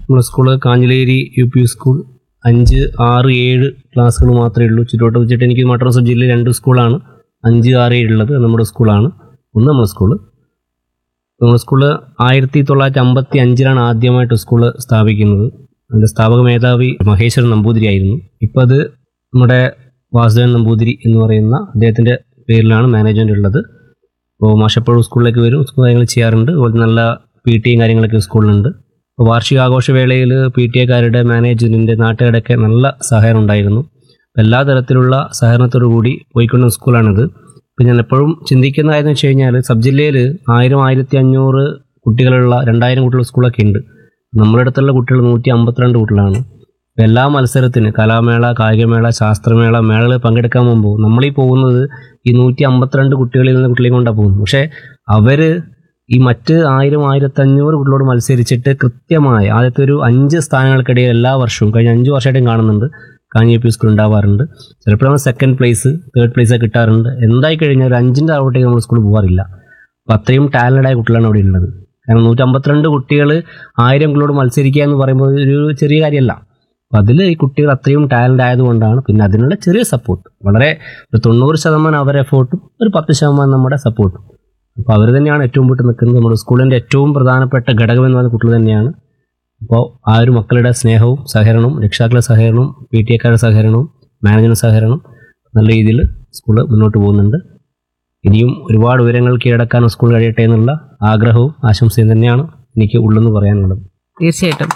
നമ്മുടെ school Kanhileri U P school അഞ്ച് ആറ് ഏഴ് ക്ലാസ്സുകൾ മാത്രമേ ഉള്ളൂ ചുറ്റോട്ട് വെച്ചിട്ട് എനിക്ക് മട്ടൺ സബ് ജില്ലയിൽ രണ്ട് സ്കൂളാണ് അഞ്ച് ആറ് ഏഴ് ഉള്ളത് അത് നമ്മുടെ സ്കൂളാണ് ഒന്ന് നമ്മുടെ സ്കൂള് നമ്മുടെ സ്കൂള് ആയിരത്തി തൊള്ളായിരത്തി അമ്പത്തി അഞ്ചിലാണ് ആദ്യമായിട്ട് സ്കൂള് സ്ഥാപിക്കുന്നത് അതിൻ്റെ സ്ഥാപക മേധാവി മഹേശ്വരൻ നമ്പൂതിരി ആയിരുന്നു ഇപ്പോൾ അത് നമ്മുടെ വാസുദേവൻ നമ്പൂതിരി എന്ന് പറയുന്ന അദ്ദേഹത്തിൻ്റെ പേരിലാണ് മാനേജ്മെൻ്റ് ഉള്ളത് അപ്പോൾ മാഷപ്പഴം സ്കൂളിലേക്ക് വരും സ്കൂൾ കാര്യങ്ങൾ ചെയ്യാറുണ്ട് അതുപോലെ നല്ല പി ടിയും കാര്യങ്ങളൊക്കെ സ്കൂളിലുണ്ട് അപ്പോൾ വാർഷികാഘോഷവേളയിൽ പി ടി എക്കാരുടെ മാനേജ്മെൻറ്റിൻ്റെ നാട്ടുകാരുടെയൊക്കെ നല്ല സഹകരണം ഉണ്ടായിരുന്നു എല്ലാ തരത്തിലുള്ള സഹകരണത്തോടു കൂടി പോയിക്കൊണ്ട സ്കൂളാണിത് ഇപ്പം ഞാൻ എപ്പോഴും ചിന്തിക്കുന്ന കാര്യം വെച്ച് കഴിഞ്ഞാൽ സബ് ജില്ലയിൽ ആയിരം ആയിരത്തി അഞ്ഞൂറ് കുട്ടികളുള്ള രണ്ടായിരം കുട്ടികളുള്ള സ്കൂളൊക്കെ ഉണ്ട് നമ്മുടെ അടുത്തുള്ള കുട്ടികൾ നൂറ്റി അമ്പത്തിരണ്ട് കുട്ടികളാണ് ഇപ്പം എല്ലാ മത്സരത്തിന് കലാമേള കായികമേള ശാസ്ത്രമേള മേളകൾ പങ്കെടുക്കാൻ പോകുമ്പോൾ നമ്മളീ പോകുന്നത് ഈ നൂറ്റി അമ്പത്തിരണ്ട് കുട്ടികളിൽ നിന്ന് കുട്ടികളെ കൊണ്ടാണ് പോകുന്നത് പക്ഷേ അവർ ഈ മറ്റ് ആയിരം ആയിരത്തഞ്ഞൂറ് കുട്ടികളോട് മത്സരിച്ചിട്ട് കൃത്യമായ ആദ്യത്തെ ഒരു അഞ്ച് സ്ഥാനങ്ങൾക്കിടയിൽ എല്ലാ വർഷവും കഴിഞ്ഞ അഞ്ച് വർഷമായിട്ടും കാണുന്നുണ്ട് കാഞ്ഞി പി സ്കൂൾ ഉണ്ടാവാറുണ്ട് ചിലപ്പോൾ നമ്മൾ സെക്കൻഡ് പ്ലേസ് തേർഡ് പ്ലേസ് ഒക്കെ കിട്ടാറുണ്ട് എന്തായി കഴിഞ്ഞാൽ ഒരു അഞ്ചിൻ്റെ ആവട്ടേക്ക് നമ്മൾ സ്കൂളിൽ പോകാറില്ല അപ്പോൾ അത്രയും ടാലൻ്റായ കുട്ടികളാണ് അവിടെ ഉള്ളത് കാരണം നൂറ്റമ്പത്തിരണ്ട് കുട്ടികൾ ആയിരം കുട്ടികളോട് മത്സരിക്കുക എന്ന് പറയുമ്പോൾ ഒരു ചെറിയ കാര്യമല്ല അപ്പോൾ അതിൽ ഈ കുട്ടികൾ അത്രയും ടാലൻ്റ് ആയതുകൊണ്ടാണ് പിന്നെ അതിനുള്ള ചെറിയ സപ്പോർട്ട് വളരെ ഒരു തൊണ്ണൂറ് ശതമാനം അവരുടെ എഫോർട്ടും ഒരു പത്ത് ശതമാനം നമ്മുടെ സപ്പോർട്ടും അപ്പോൾ അവർ തന്നെയാണ് ഏറ്റവും മുന്നിട്ട് നിൽക്കുന്നത് നമ്മുടെ സ്കൂളിൻ്റെ ഏറ്റവും പ്രധാനപ്പെട്ട ഘടകം എന്ന് പറയുന്ന കുട്ടികൾ തന്നെയാണ് അപ്പോൾ ആ ഒരു മക്കളുടെ സ്നേഹവും സഹകരണവും രക്ഷാക്കളുടെ സഹകരണവും പി ടി എക്കാരുടെ സഹകരണവും മാനേജ്മെൻറ്റ് സഹകരണം നല്ല രീതിയിൽ സ്കൂൾ മുന്നോട്ട് പോകുന്നുണ്ട് ഇനിയും ഒരുപാട് ഉയരങ്ങൾ കീഴടക്കാൻ സ്കൂൾ കഴിയട്ടെ എന്നുള്ള ആഗ്രഹവും ആശംസയും തന്നെയാണ് എനിക്ക് ഉള്ളെന്ന് പറയാനുള്ളത് തീർച്ചയായിട്ടും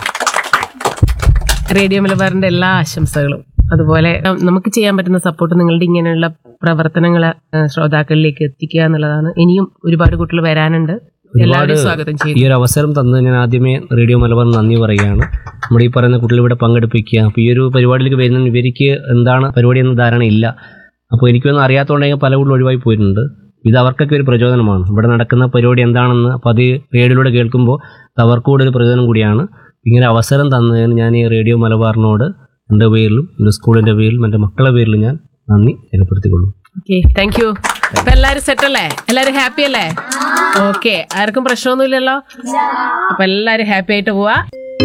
റേഡിയോ മലബാറിന്റെ എല്ലാ ആശംസകളും അതുപോലെ നം- നമുക്ക് ചെയ്യാൻ പറ്റുന്ന സപ്പോർട്ട് നിങ്ങളുടെ ഇങ്ങനെയുള്ള പ്രവർത്തനങ്ങൾ ശ്രോതാക്കളിലേക്ക് എത്തിക്കുക എന്നുള്ളതാണ് ഇനിയും ഒരുപാട് കുട്ടികൾ വരാനുണ്ട് എല്ലാവരും സ്വാഗതം ഈ ചെയ്യുന്നു ഒരു അവസരം തന്നത് ഞാൻ ആദ്യമേ റേഡിയോ മലബാർ നന്ദി പറയുകയാണ് നമ്മുടെ ഈ പറയുന്ന കുട്ടികൾ ഇവിടെ പങ്കെടുപ്പിക്കുക അപ്പോൾ ഈ ഒരു പരിപാടിയിലേക്ക് വരുന്ന ഇവർക്ക് എന്താണ് പരിപാടി എന്ന ധാരണ ഇല്ല അപ്പോൾ എനിക്കൊന്നും അറിയാത്തതുകൊണ്ടെങ്കിൽ പല കുട്ടികൾ ഒഴിവായി പോയിട്ടുണ്ട് ഇത് അവർക്കൊക്കെ ഒരു പ്രചോദനമാണ് ഇവിടെ നടക്കുന്ന പരിപാടി എന്താണെന്ന് അപ്പോൾ അത് റേഡിയോയിലൂടെ കേൾക്കുമ്പോൾ അത് അവർക്ക് കൂടെ ഒരു പ്രചോദനം കൂടിയാണ് ഇങ്ങനെ അവസരം തന്നതിന് ഞാൻ ഈ റേഡിയോ മലബാറിനോട് എൻ്റെ പേരിലും എൻ്റെ സ്കൂളിൻ്റെ പേരിലും എൻ്റെ മക്കളുടെ പേരിലും ഞാൻ നന്ദി രേഖപ്പെടുത്തിക്കൊള്ളും ഓക്കെ താങ്ക് യു അപ്പൊ എല്ലാരും സെറ്റ് അല്ലേ എല്ലാരും ഹാപ്പി അല്ലേ ഓക്കെ ആർക്കും പ്രശ്നമൊന്നുമില്ലല്ലോ അപ്പൊ എല്ലാരും ഹാപ്പി ആയിട്ട് പോവാ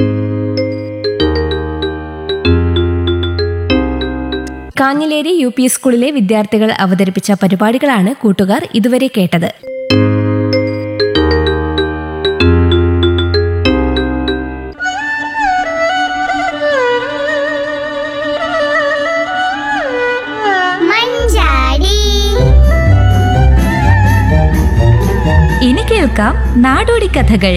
കാഞ്ഞിലേരി യു പി സ്കൂളിലെ വിദ്യാർത്ഥികൾ അവതരിപ്പിച്ച പരിപാടികളാണ് കൂട്ടുകാർ ഇതുവരെ കേട്ടത് മഞ്ചാടി ഇനി കേൾക്കാം നാടോടി കഥകൾ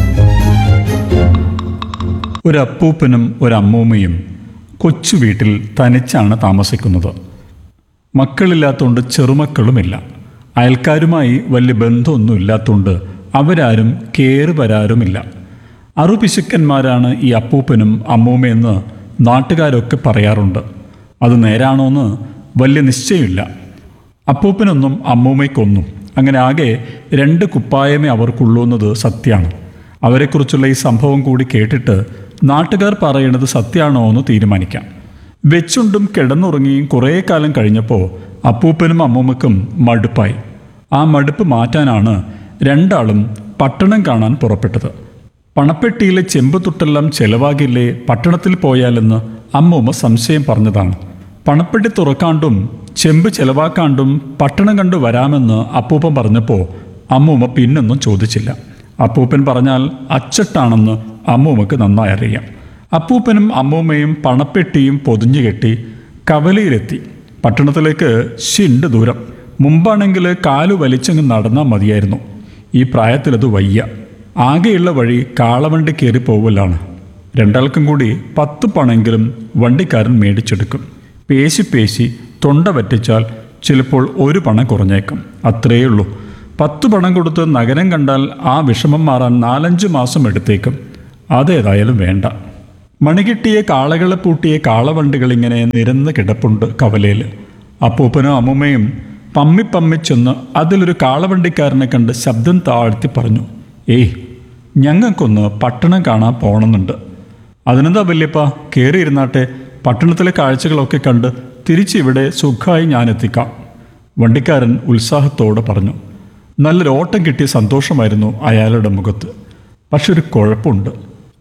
ഒരു അപ്പൂപ്പനും ഒരമ്മൂമ്മയും കൊച്ചു വീട്ടിൽ തനിച്ചാണ് താമസിക്കുന്നത് മക്കളില്ലാത്തതുകൊണ്ട് ചെറുമക്കളുമില്ല അയൽക്കാരുമായി വലിയ ബന്ധമൊന്നും ഇല്ലാത്തതുകൊണ്ട് അവരാരും കയറി വരാറുമില്ല അറുപിശുക്കന്മാരാണ് ഈ അപ്പൂപ്പനും അമ്മൂമ്മയെന്ന് നാട്ടുകാരൊക്കെ പറയാറുണ്ട് അത് നേരാണോ എന്ന് വലിയ നിശ്ചയമില്ല അപ്പൂപ്പനൊന്നും അമ്മൂമ്മയ്ക്കൊന്നും അങ്ങനെ ആകെ രണ്ട് കുപ്പായമേ അവർക്കുള്ളൂ എന്നത് സത്യമാണ് അവരെക്കുറിച്ചുള്ള ഈ സംഭവം കൂടി കേട്ടിട്ട് നാട്ടുകാർ പറയണത് സത്യമാണോ എന്ന് തീരുമാനിക്കാം വെച്ചുണ്ടും കിടന്നുറങ്ങിയും കുറേ കാലം കഴിഞ്ഞപ്പോൾ അപ്പൂപ്പനും അമ്മൂമ്മക്കും മടുപ്പായി ആ മടുപ്പ് മാറ്റാനാണ് രണ്ടാളും പട്ടണം കാണാൻ പുറപ്പെട്ടത് പണപ്പെട്ടിയിലെ ചെമ്പ് തുട്ടെല്ലാം ചെലവാകില്ലേ പട്ടണത്തിൽ പോയാലെന്ന് അമ്മൂമ്മ സംശയം പറഞ്ഞതാണ് പണപ്പെട്ടി തുറക്കാണ്ടും ചെമ്പ് ചെലവാക്കാണ്ടും പട്ടണം കണ്ടു വരാമെന്ന് അപ്പൂപ്പൻ പറഞ്ഞപ്പോൾ അമ്മൂമ്മ പിന്നൊന്നും ചോദിച്ചില്ല അപ്പൂപ്പൻ പറഞ്ഞാൽ അച്ചട്ടാണെന്ന് അമ്മൂമ്മക്ക് നന്നായി അറിയാം അപ്പൂപ്പനും അമ്മൂമ്മയും പണപ്പെട്ടിയും പൊതിഞ്ഞു കെട്ടി കവലയിലെത്തി പട്ടണത്തിലേക്ക് ശിണ്ട് ദൂരം മുമ്പാണെങ്കിൽ കാലു വലിച്ചങ്ങ് നടന്നാൽ മതിയായിരുന്നു ഈ പ്രായത്തിലത് വയ്യ ആകെയുള്ള വഴി കാളവണ്ടി കയറി പോവലാണ് രണ്ടാൾക്കും കൂടി പത്ത് പണമെങ്കിലും വണ്ടിക്കാരൻ മേടിച്ചെടുക്കും പേശി പേശി തൊണ്ട വറ്റിച്ചാൽ ചിലപ്പോൾ ഒരു പണം കുറഞ്ഞേക്കും അത്രയേ ഉള്ളൂ പത്ത് പണം കൊടുത്ത് നഗരം കണ്ടാൽ ആ വിഷമം മാറാൻ നാലഞ്ച് മാസം എടുത്തേക്കും അതേതായാലും വേണ്ട മണികിട്ടിയ കാളകളെ പൂട്ടിയ കാളവണ്ടികൾ ഇങ്ങനെ നിരന്ന് കിടപ്പുണ്ട് കവലയിൽ അപ്പൂപ്പനും അമ്മൂമ്മയും പമ്മി പമ്മി ചെന്ന് അതിലൊരു കാളവണ്ടിക്കാരനെ കണ്ട് ശബ്ദം താഴ്ത്തി പറഞ്ഞു ഏയ് ഞങ്ങൾക്കൊന്ന് പട്ടണം കാണാൻ പോണമെന്നുണ്ട് അതിനെന്താ വല്യപ്പ കയറിയിരുന്നാട്ടെ പട്ടണത്തിലെ കാഴ്ചകളൊക്കെ കണ്ട് തിരിച്ചിവിടെ സുഖമായി ഞാൻ എത്തിക്കാം വണ്ടിക്കാരൻ ഉത്സാഹത്തോടെ പറഞ്ഞു നല്ലൊരു ഓട്ടം കിട്ടിയ സന്തോഷമായിരുന്നു അയാളുടെ മുഖത്ത് പക്ഷെ ഒരു കുഴപ്പമുണ്ട്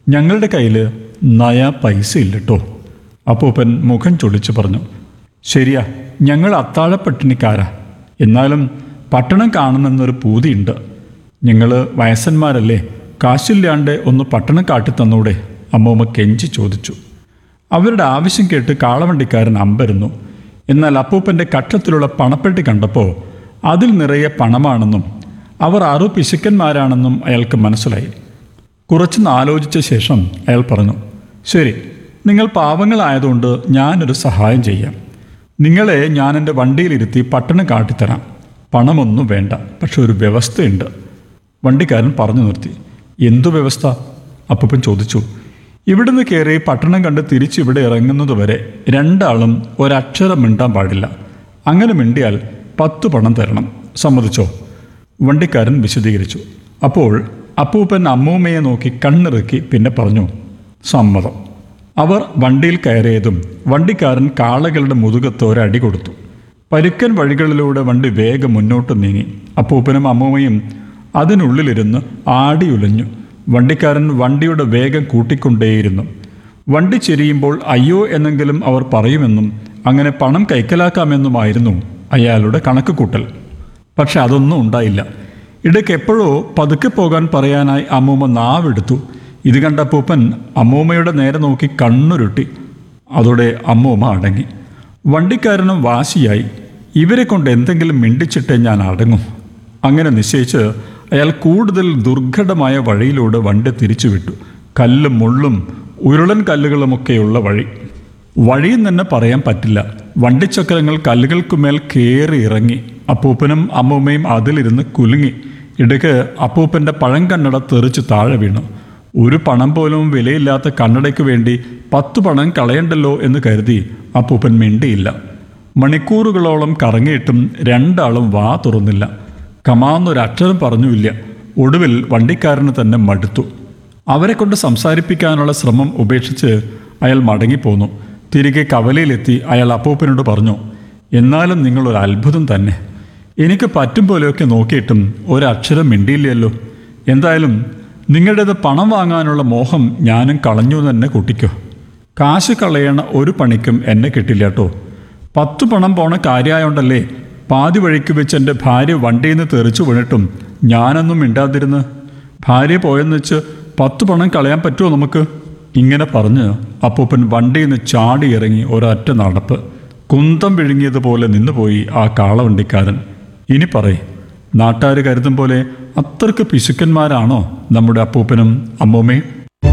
ഞങ്ങളുടെ കയ്യിൽ നയ പൈസ ഇല്ലട്ടോ അപ്പൂപ്പൻ മുഖം ചൊളിച്ചു പറഞ്ഞു ശരിയാ ഞങ്ങൾ അത്താഴപ്പട്ടിണിക്കാരാ എന്നാലും പട്ടണം കാണുമെന്നൊരു പൂതിയുണ്ട് ഞങ്ങൾ വയസ്സന്മാരല്ലേ കാശില്ലാണ്ട് ഒന്ന് പട്ടണം കാട്ടിത്തന്നൂടെ അമ്മൂമ്മ കെഞ്ചി ചോദിച്ചു അവരുടെ ആവശ്യം കേട്ട് കാളവണ്ടിക്കാരൻ അമ്പരുന്നു എന്നാൽ അപ്പൂപ്പൻ്റെ കക്ഷത്തിലുള്ള പണപ്പെട്ടി കണ്ടപ്പോൾ അതിൽ നിറയെ പണമാണെന്നും അവർ ആറു പിശുക്കന്മാരാണെന്നും അയാൾക്ക് മനസ്സിലായി കുറച്ചൊന്ന് ആലോചിച്ച ശേഷം അയാൾ പറഞ്ഞു ശരി നിങ്ങൾ പാവങ്ങളായതുകൊണ്ട് ഞാനൊരു സഹായം ചെയ്യാം നിങ്ങളെ ഞാൻ എൻ്റെ വണ്ടിയിലിരുത്തി പട്ടണം കാട്ടിത്തരാം പണമൊന്നും വേണ്ട പക്ഷെ ഒരു വ്യവസ്ഥയുണ്ട് വണ്ടിക്കാരൻ പറഞ്ഞു നിർത്തി എന്തു വ്യവസ്ഥ അപ്പൂപ്പൻ ചോദിച്ചു ഇവിടുന്ന് കയറി പട്ടണം കണ്ട് തിരിച്ച് ഇവിടെ ഇറങ്ങുന്നത് വരെ രണ്ടാളും ഒരക്ഷരം മിണ്ടാൻ പാടില്ല അങ്ങനെ മിണ്ടിയാൽ പത്ത് പണം തരണം സമ്മതിച്ചോ വണ്ടിക്കാരൻ വിശദീകരിച്ചു അപ്പോൾ അപ്പൂപ്പൻ അമ്മൂമ്മയെ നോക്കി കണ്ണിറുക്കി പിന്നെ പറഞ്ഞു സമ്മതം അവർ വണ്ടിയിൽ കയറിയതും വണ്ടിക്കാരൻ കാളകളുടെ മുതുകത്ത് ഒരടി കൊടുത്തു പരുക്കൻ വഴികളിലൂടെ വണ്ടി വേഗം മുന്നോട്ട് നീങ്ങി അപ്പൂപ്പനും അമ്മൂമ്മയും അതിനുള്ളിലിരുന്ന് ആടിയുലഞ്ഞു വണ്ടിക്കാരൻ വണ്ടിയുടെ വേഗം കൂട്ടിക്കൊണ്ടേയിരുന്നു വണ്ടി ചെരിയുമ്പോൾ അയ്യോ എന്നെങ്കിലും അവർ പറയുമെന്നും അങ്ങനെ പണം കൈക്കലാക്കാമെന്നുമായിരുന്നു അയാളുടെ കണക്കുകൂട്ടൽ പക്ഷെ അതൊന്നും ഉണ്ടായില്ല ഇടയ്ക്ക് എപ്പോഴോ പതുക്കെ പോകാൻ പറയാനായി അമ്മൂമ്മ നാവെടുത്തു ഇത് കണ്ട അപ്പൂപ്പൻ അമ്മൂമ്മയുടെ നേരെ നോക്കി കണ്ണുരുട്ടി അതോടെ അമ്മൂമ്മ അടങ്ങി വണ്ടിക്കാരനും വാശിയായി ഇവരെ കൊണ്ട് എന്തെങ്കിലും മിണ്ടിച്ചിട്ടേ ഞാൻ അടങ്ങും അങ്ങനെ നിശ്ചയിച്ച് അയാൾ കൂടുതൽ ദുർഘടമായ വഴിയിലൂടെ വണ്ടി തിരിച്ചുവിട്ടു കല്ലും മുള്ളും ഉരുളൻ കല്ലുകളുമൊക്കെയുള്ള വഴി വഴിയും തന്നെ പറയാൻ പറ്റില്ല വണ്ടിച്ചക്രങ്ങൾ കല്ലുകൾക്കുമേൽ കയറി ഇറങ്ങി അപ്പൂപ്പനും അമ്മൂമ്മയും അതിലിരുന്ന് കുലുങ്ങി ഇടയ്ക്ക് അപ്പൂപ്പൻ്റെ പഴങ്കണ്ണട തെറിച്ച് താഴെ വീണു ഒരു പണം പോലും വിലയില്ലാത്ത കണ്ണടയ്ക്ക് വേണ്ടി പത്തു പണം കളയണ്ടല്ലോ എന്ന് കരുതി അപ്പൂപ്പൻ മിണ്ടിയില്ല മണിക്കൂറുകളോളം കറങ്ങിയിട്ടും രണ്ടാളും വാ തുറന്നില്ല കമാന്നൊരക്ഷരം പറഞ്ഞുമില്ല ഒടുവിൽ വണ്ടിക്കാരന് തന്നെ മടുത്തു അവരെ കൊണ്ട് സംസാരിപ്പിക്കാനുള്ള ശ്രമം ഉപേക്ഷിച്ച് അയാൾ മടങ്ങിപ്പോന്നു തിരികെ കവലയിലെത്തി അയാൾ അപ്പൂപ്പനോട് പറഞ്ഞു എന്നാലും നിങ്ങളൊരു അത്ഭുതം തന്നെ എനിക്ക് പറ്റും പോലെയൊക്കെ നോക്കിയിട്ടും ഒരക്ഷരം മിണ്ടിയില്ലല്ലോ എന്തായാലും നിങ്ങളുടേത് പണം വാങ്ങാനുള്ള മോഹം ഞാനും കളഞ്ഞു എന്ന് തന്നെ കൂട്ടിക്കോ കാശ് കളയണ ഒരു പണിക്കും എന്നെ കിട്ടില്ല കേട്ടോ പത്തു പണം പോണ കാര്യമായോണ്ടല്ലേ പാതി വഴിക്ക് വെച്ച് എൻ്റെ ഭാര്യ വണ്ടിയിൽ നിന്ന് തെറിച്ചു വീണിട്ടും ഞാനൊന്നും മിണ്ടാതിരുന്ന് ഭാര്യ പോയെന്ന് വെച്ച് പത്ത് പണം കളയാൻ പറ്റുമോ നമുക്ക് ഇങ്ങനെ പറഞ്ഞ് അപ്പൂപ്പൻ വണ്ടിയിൽ നിന്ന് ചാടി ഇറങ്ങി ഒരൊറ്റ നടപ്പ് കുന്തം വിഴുങ്ങിയതുപോലെ നിന്നുപോയി ആ കാളവണ്ടിക്കാരൻ ഇനി പറയ് നാട്ടുകാർ കരുതും പോലെ അത്രക്ക് പിശുക്കന്മാരാണോ നമ്മുടെ അപ്പൂപ്പനും അമ്മൂമ്മയും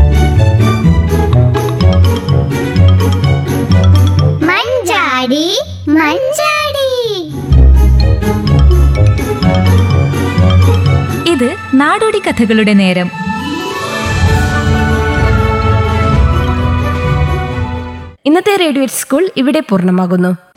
മഞ്ചാടി മഞ്ചാടി ഇത് നാടോടി കഥകളുടെ നേരം ഇന്നത്തെ റേഡിയോ സ്കൂൾ ഇവിടെ പൂർണ്ണമാകുന്നു